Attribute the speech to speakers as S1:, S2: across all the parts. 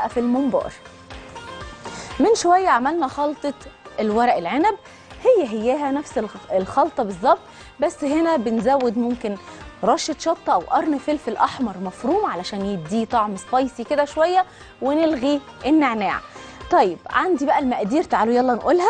S1: بقى في الممبار من شويه عملنا خلطه الورق العنب هي هياها نفس الخ- الخلطه بالظبط بس هنا بنزود ممكن رشه شطه او قرن فلفل احمر مفروم علشان يديه طعم سبايسي كده شويه ونلغي النعناع طيب عندي بقى المقادير تعالوا يلا نقولها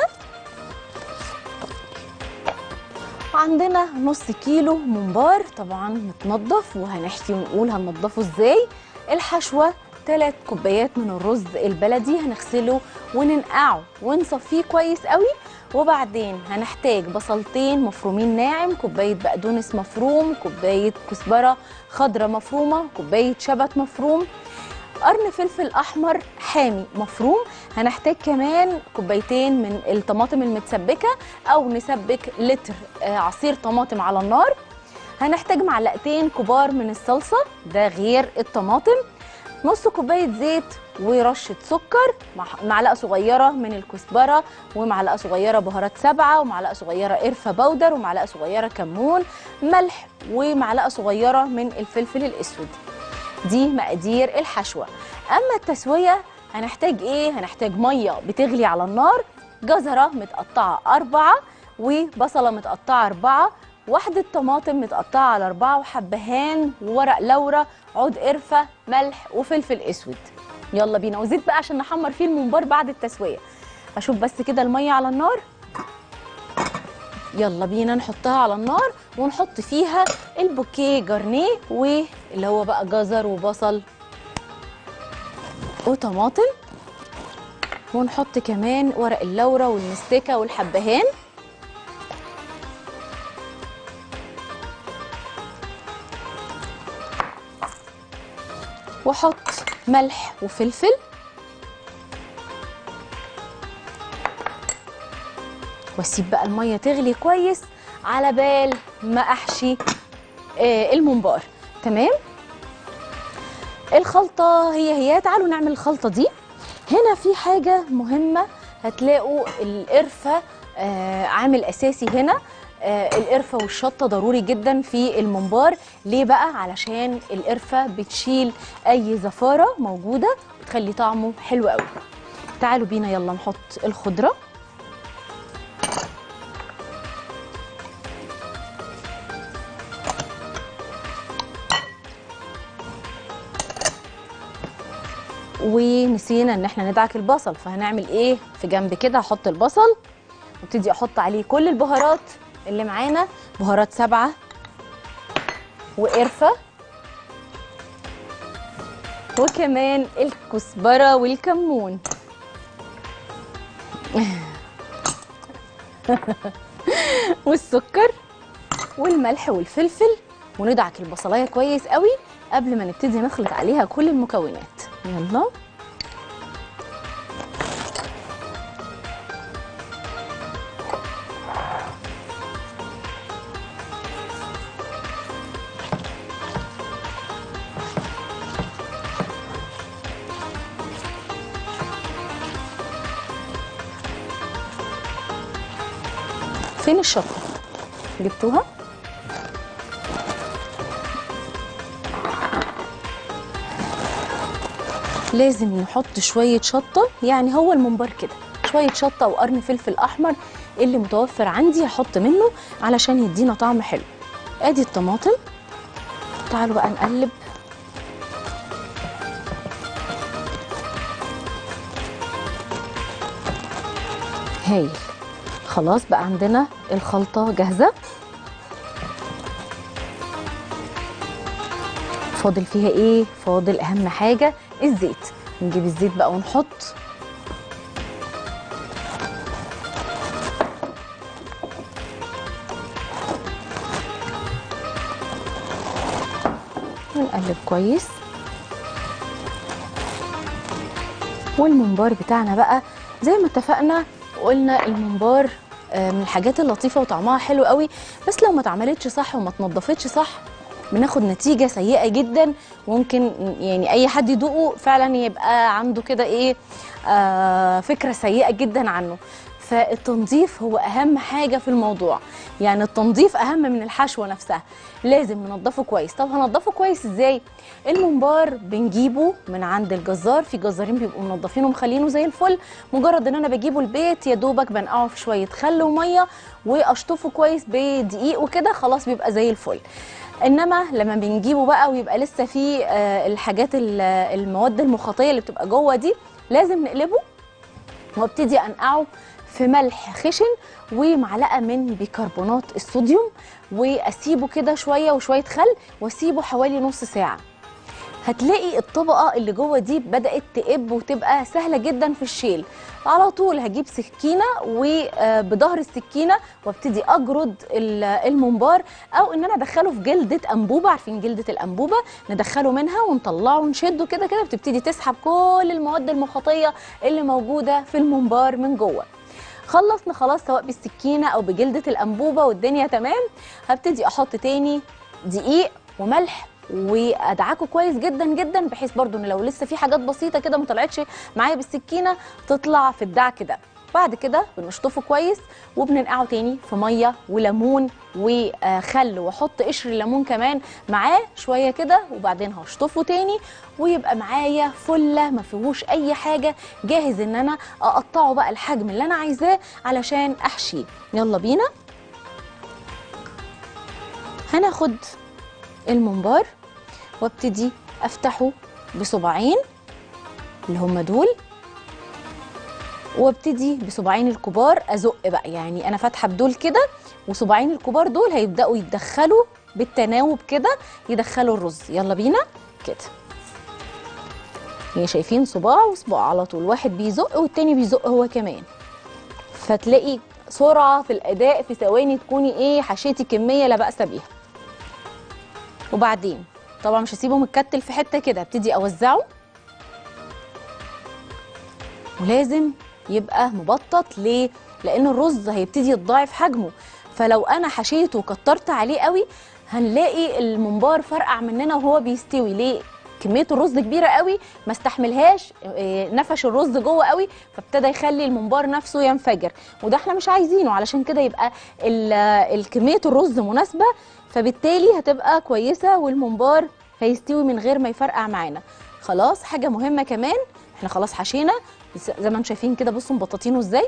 S1: عندنا نص كيلو ممبار طبعا متنضف وهنحكي ونقول هننضفه ازاي الحشوه 3 كوبايات من الرز البلدي هنغسله وننقعه ونصفيه كويس قوي وبعدين هنحتاج بصلتين مفرومين ناعم كوبايه بقدونس مفروم كوبايه كزبره خضراء مفرومه كوبايه شبت مفروم قرن فلفل احمر حامي مفروم هنحتاج كمان كوبايتين من الطماطم المتسبكه او نسبك لتر آه، عصير طماطم على النار هنحتاج معلقتين كبار من الصلصه ده غير الطماطم نص كوبايه زيت ورشه سكر مع- معلقه صغيره من الكزبره ومعلقه صغيره بهارات سبعه ومعلقه صغيره قرفه بودر ومعلقه صغيره كمون ملح ومعلقه صغيره من الفلفل الاسود دي مقادير الحشوه اما التسويه هنحتاج ايه هنحتاج ميه بتغلي على النار جزره متقطعه اربعه وبصله متقطعه اربعه واحدة طماطم متقطعة على أربعة وحبهان وورق لورا عود قرفة ملح وفلفل أسود يلا بينا وزيت بقى عشان نحمر فيه الممبار بعد التسوية أشوف بس كده المية على النار يلا بينا نحطها على النار ونحط فيها البوكيه جرنيه واللي هو بقى جزر وبصل وطماطم ونحط كمان ورق اللورة والمستكة والحبهان واحط ملح وفلفل واسيب بقى الميه تغلي كويس على بال ما احشي آه، الممبار تمام الخلطه هي هي تعالوا نعمل الخلطه دي هنا في حاجه مهمه هتلاقوا القرفه آه، عامل اساسي هنا آه، القرفه والشطه ضروري جدا في الممبار ليه بقى علشان القرفه بتشيل اي زفاره موجوده وتخلي طعمه حلو قوي تعالوا بينا يلا نحط الخضره ونسينا ان احنا ندعك البصل فهنعمل ايه في جنب كده هحط البصل وابتدي احط عليه كل البهارات اللي معانا بهارات سبعه وقرفه وكمان الكزبره والكمون والسكر والملح والفلفل وندعك البصلايه كويس قوي قبل ما نبتدي نخلط عليها كل المكونات يلا فين الشطه جبتوها لازم نحط شويه شطه يعني هو الممبار كده شويه شطه وقرن فلفل احمر اللي متوفر عندي هحط منه علشان يدينا طعم حلو ادي الطماطم تعالوا بقى نقلب هايل خلاص بقى عندنا الخلطه جاهزه فاضل فيها ايه فاضل اهم حاجه الزيت نجيب الزيت بقى ونحط ونقلب كويس والممبار بتاعنا بقى زي ما اتفقنا قلنا الممبار آه، من الحاجات اللطيفه وطعمها حلو قوي بس لو ما اتعملتش صح وما اتنضفتش صح بناخد نتيجه سيئه جدا ممكن يعني اي حد يدوقه فعلا يبقى عنده كده ايه آه فكره سيئه جدا عنه فالتنظيف هو اهم حاجه في الموضوع يعني التنظيف اهم من الحشوه نفسها لازم ننضفه كويس طب هنضفه كويس ازاي الممبار بنجيبه من عند الجزار في جزارين بيبقوا منضفينه ومخلينه زي الفل مجرد ان انا بجيبه البيت يا دوبك بنقعه في شويه خل وميه واشطفه كويس بدقيق وكده خلاص بيبقى زي الفل انما لما بنجيبه بقى ويبقى لسه فيه آه، الحاجات ال- المواد المخاطيه اللي بتبقى جوه دي لازم نقلبه وابتدي انقعه في ملح خشن ومعلقه من بيكربونات الصوديوم واسيبه كده شويه وشويه خل واسيبه حوالي نص ساعه هتلاقي الطبقه اللي جوه دي بدات تقب وتبقى سهله جدا في الشيل على طول هجيب سكينه وبظهر السكينه وابتدي اجرد ال- الممبار او ان انا ادخله في جلده انبوبه عارفين جلده الانبوبه ندخله منها ونطلعه ونشده كده كده بتبتدي تسحب كل المواد المخاطيه اللي موجوده في الممبار من جوه خلصنا خلاص سواء بالسكينه او بجلده الانبوبه والدنيا تمام هبتدي احط تاني دقيق وملح وادعكه كويس جدا جدا بحيث برضو ان لو لسه في حاجات بسيطه كده ما طلعتش معايا بالسكينه تطلع في الدعك ده بعد كده بنشطفه كويس وبننقعه تاني في ميه وليمون وخل واحط قشر الليمون كمان معاه شويه كده وبعدين هشطفه تاني ويبقى معايا فله ما فيهوش اي حاجه جاهز ان انا اقطعه بقى الحجم اللي انا عايزاه علشان احشيه يلا بينا هناخد الممبار وابتدي افتحه بصباعين اللي هم دول وابتدي بصباعين الكبار ازق بقى يعني انا فاتحه بدول كده وصباعين الكبار دول هيبداوا يتدخلوا بالتناوب كده يدخلوا الرز يلا بينا كده يعني شايفين صباع وصباع على طول واحد بيزق والتاني بيزق هو كمان فتلاقي سرعه في الاداء في ثواني تكوني ايه حشيتي كميه لا باس بيها وبعدين طبعا مش هسيبه متكتل في حته كده ابتدي اوزعه ولازم يبقى مبطط ليه لان الرز هيبتدي يتضاعف حجمه فلو انا حشيته وكترت عليه قوي هنلاقي الممبار فرقع مننا وهو بيستوي ليه كميه الرز كبيره قوي ما استحملهاش إيه، نفش الرز جوه قوي فابتدى يخلي الممبار نفسه ينفجر وده احنا مش عايزينه علشان كده يبقى ال- ال- كميه الرز مناسبه فبالتالي هتبقى كويسه والممبار هيستوي من غير ما يفرقع معانا خلاص حاجه مهمه كمان احنا خلاص حشينا بس زي ما انتم شايفين كده بصوا مبططينه ازاي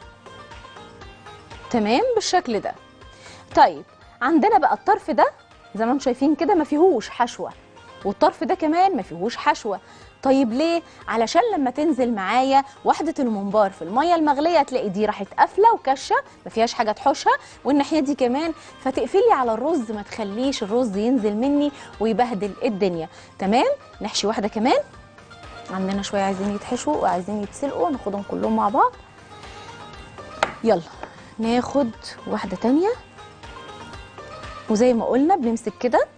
S1: تمام بالشكل ده طيب عندنا بقى الطرف ده زي ما انتم شايفين كده ما فيهوش حشوه والطرف ده كمان ما فيهوش حشوه طيب ليه علشان لما تنزل معايا وحده الممبار في الميه المغليه تلاقي دي راحت قافله وكشه ما فيهاش حاجه تحوشها والناحيه دي كمان فتقفلي على الرز ما تخليش الرز ينزل مني ويبهدل الدنيا تمام نحشي واحده كمان عندنا شويه عايزين يتحشوا وعايزين يتسلقوا ناخدهم كلهم مع بعض يلا ناخد واحده تانية وزي ما قلنا بنمسك كده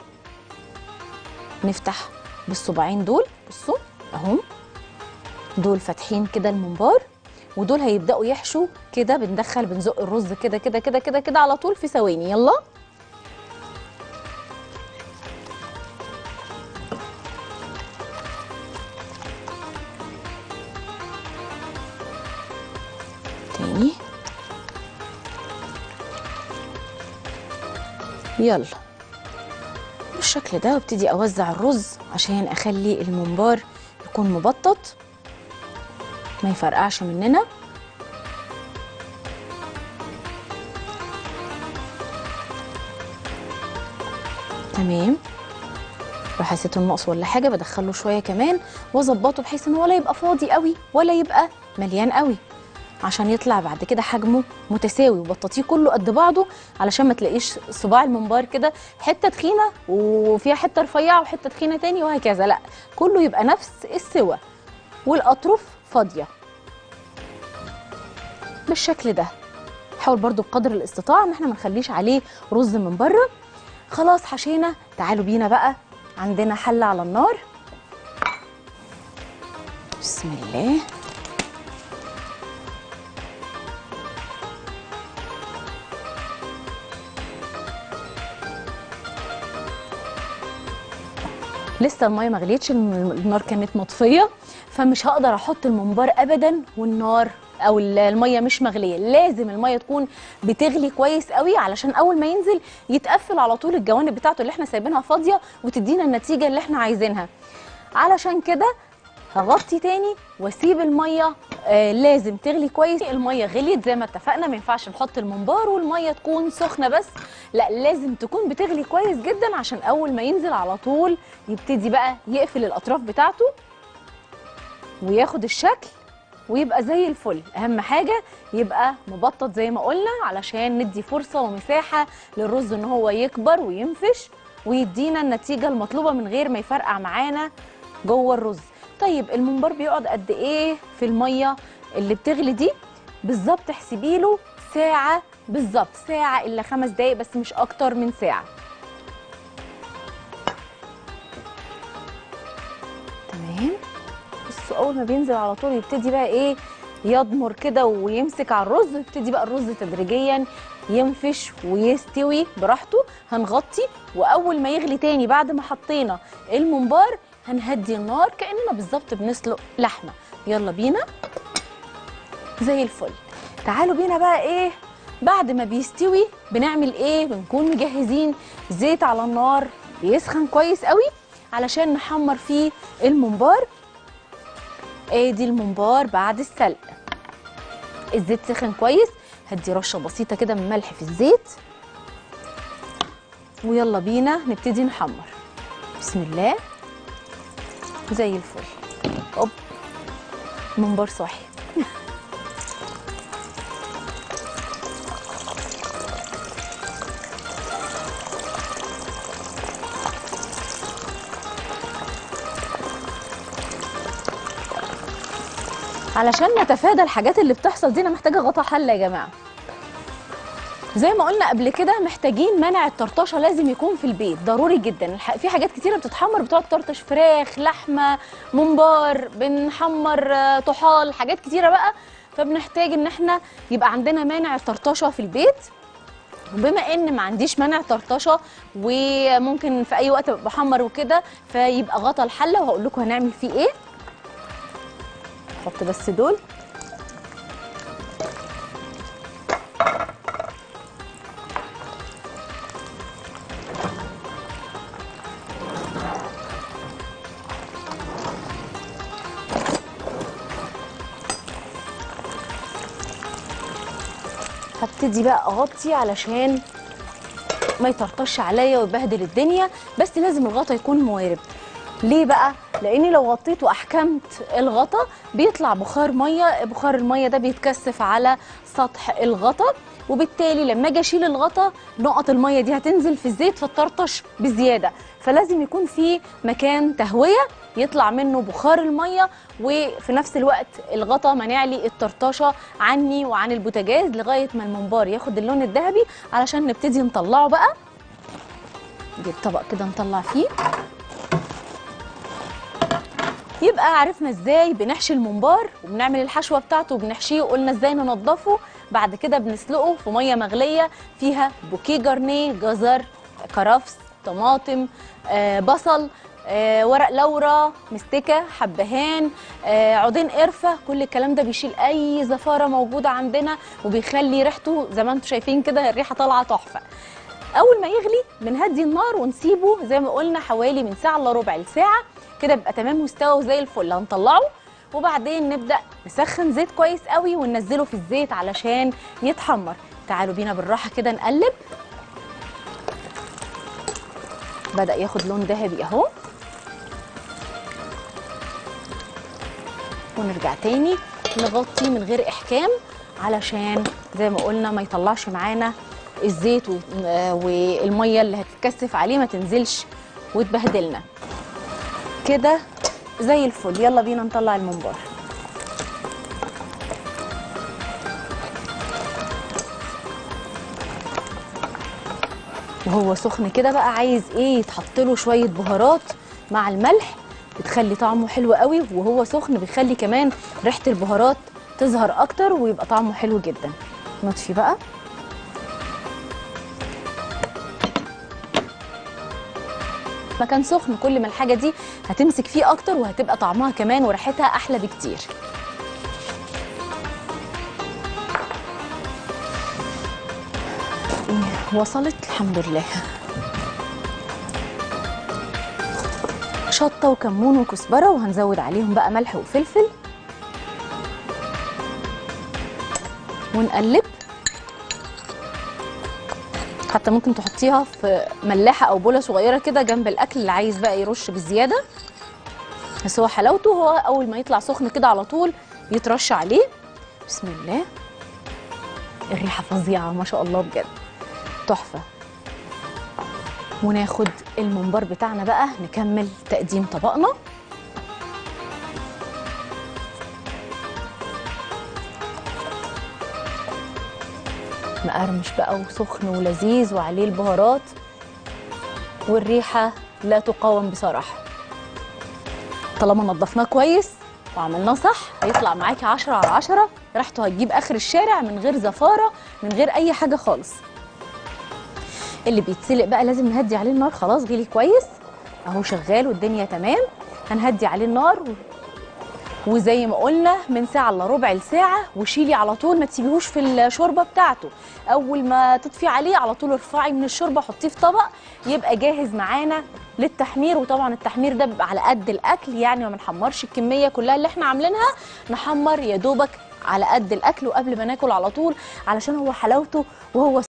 S1: نفتح بالصباعين دول بصوا اهم دول فاتحين كده الممبار ودول هيبداوا يحشوا كده بندخل بنزق الرز كده كده كده كده كده على طول في ثواني يلا تاني يلا بالشكل ده وابتدي اوزع الرز عشان اخلي الممبار يكون مبطط ما يفرقعش مننا تمام لو حسيت انه ناقص ولا حاجه بدخله شويه كمان واظبطه بحيث ان هو لا يبقى فاضي قوي ولا يبقى مليان قوي عشان يطلع بعد كده حجمه متساوي وبططيه كله قد بعضه علشان ما تلاقيش صباع الممبار كده حته تخينه وفيها حته رفيعه وحته تخينه تاني وهكذا لا كله يبقى نفس السوى والاطراف فاضيه بالشكل ده حاول برضو بقدر الاستطاعه ان احنا ما نخليش عليه رز من بره خلاص حشينا تعالوا بينا بقى عندنا حله على النار بسم الله لسه الميه ما غليتش الم- النار كانت مطفيه فمش هقدر احط الممبار ابدا والنار او ال- الميه مش مغليه لازم الميه تكون بتغلي كويس قوي علشان اول ما ينزل يتقفل على طول الجوانب بتاعته اللي احنا سايبينها فاضيه وتدينا النتيجه اللي احنا عايزينها علشان كده هغطي تاني واسيب الميه آه لازم تغلي كويس الميه غليت زي ما اتفقنا ما ينفعش نحط الممبار والميه تكون سخنه بس لا لازم تكون بتغلي كويس جدا عشان اول ما ينزل على طول يبتدي بقى يقفل الاطراف بتاعته وياخد الشكل ويبقى زي الفل اهم حاجه يبقى مبطط زي ما قلنا علشان ندي فرصه ومساحه للرز ان هو يكبر وينفش ويدينا النتيجه المطلوبه من غير ما يفرقع معانا جوه الرز طيب الممبار بيقعد قد ايه في الميه اللي بتغلي دي بالظبط احسبي له ساعه بالظبط ساعه الا خمس دقايق بس مش اكتر من ساعه تمام بصوا اول ما بينزل على طول يبتدي بقى ايه يضمر كده ويمسك على الرز يبتدي بقى الرز تدريجيا ينفش ويستوي براحته هنغطي واول ما يغلي تاني بعد ما حطينا الممبار هنهدي النار كاننا بالظبط بنسلق لحمه يلا بينا زي الفل تعالوا بينا بقى ايه بعد ما بيستوي بنعمل ايه بنكون مجهزين زيت على النار بيسخن كويس قوي علشان نحمر فيه الممبار ادي الممبار بعد السلق الزيت سخن كويس هدي رشه بسيطه كده من ملح في الزيت ويلا بينا نبتدي نحمر بسم الله زي الفل اوب منبار صاحي علشان نتفادى الحاجات اللي بتحصل دي انا محتاجه غطا حله يا جماعه زي ما قلنا قبل كده محتاجين منع الطرطشه لازم يكون في البيت ضروري جدا الح- في حاجات كتيره بتتحمر بتقعد تطرطش فراخ لحمه ممبار بنحمر آه، طحال حاجات كتيره بقى فبنحتاج ان احنا يبقى عندنا مانع الطرطشه في البيت وبما ان ما عنديش منع طرطشه وممكن في اي وقت أبقى بحمر وكده فيبقى غطا الحله وهقول لكم هنعمل فيه ايه حط بس دول هبتدي بقى اغطي علشان ما يطرطش عليا ويبهدل الدنيا بس لازم الغطا يكون موارب ليه بقى لاني لو غطيت واحكمت الغطا بيطلع بخار ميه بخار الميه ده بيتكثف على سطح الغطا وبالتالي لما اجي اشيل الغطا نقط الميه دي هتنزل في الزيت فتطرطش بزياده فلازم يكون في مكان تهويه يطلع منه بخار الميه وفي نفس الوقت الغطا منع لي الطرطشه عني وعن البوتاجاز لغايه ما الممبار ياخد اللون الذهبي علشان نبتدي نطلعه بقى نجيب طبق كده نطلع فيه يبقى عرفنا ازاي بنحشي الممبار وبنعمل الحشوه بتاعته وبنحشيه وقلنا ازاي ننضفه بعد كده بنسلقه في ميه مغليه فيها بوكيه جرنيه جزر كرفس طماطم آه بصل آه ورق لورا مستكه حبهان آه عودين قرفه كل الكلام ده بيشيل اي زفاره موجوده عندنا وبيخلي ريحته زي ما انتم شايفين كده الريحه طالعه تحفه اول ما يغلي بنهدي النار ونسيبه زي ما قلنا حوالي من ساعه الا ربع لساعه كده بيبقى تمام مستوى وزي الفل هنطلعه وبعدين نبدا نسخن زيت كويس قوي وننزله في الزيت علشان يتحمر تعالوا بينا بالراحه كده نقلب بدا ياخد لون ذهبي اهو ونرجع تاني نغطي من غير احكام علشان زي ما قلنا ما يطلعش معانا الزيت و- آه، والميه اللي هتتكثف عليه ما تنزلش وتبهدلنا كده زي الفل يلا بينا نطلع الممبار وهو سخن كده بقى عايز ايه يتحط له شويه بهارات مع الملح بتخلي طعمه حلو قوي وهو سخن بيخلي كمان ريحه البهارات تظهر اكتر ويبقى طعمه حلو جدا نطفي بقى مكان سخن كل ما الحاجه دي هتمسك فيه اكتر وهتبقى طعمها كمان وريحتها احلى بكتير وصلت الحمد لله شطه وكمون وكزبره وهنزود عليهم بقى ملح وفلفل ونقلب حتى ممكن تحطيها في ملاحه او بوله صغيره كده جنب الاكل اللي عايز بقى يرش بزياده بس هو حلاوته هو اول ما يطلع سخن كده على طول يترش عليه بسم الله الريحه فظيعه ما شاء الله بجد تحفه وناخد الممبار بتاعنا بقى نكمل تقديم طبقنا مقرمش بقى وسخن ولذيذ وعليه البهارات والريحه لا تقاوم بصراحه طالما نضفناه كويس وعملناه صح هيطلع معاكي 10 على 10 ريحته هتجيب اخر الشارع من غير زفاره من غير اي حاجه خالص اللي بيتسلق بقى لازم نهدي عليه النار خلاص غلي كويس اهو شغال والدنيا تمام هنهدي عليه النار و... وزي ما قلنا من ساعه الا ربع لساعه وشيلي على طول ما تسيبيهوش في الشوربه بتاعته اول ما تطفي عليه على طول ارفعي من الشوربه حطيه في طبق يبقى جاهز معانا للتحمير وطبعا التحمير ده بيبقى على قد الاكل يعني ما بنحمرش الكميه كلها اللي احنا عاملينها نحمر يا دوبك على قد الاكل وقبل ما ناكل على طول علشان هو حلاوته وهو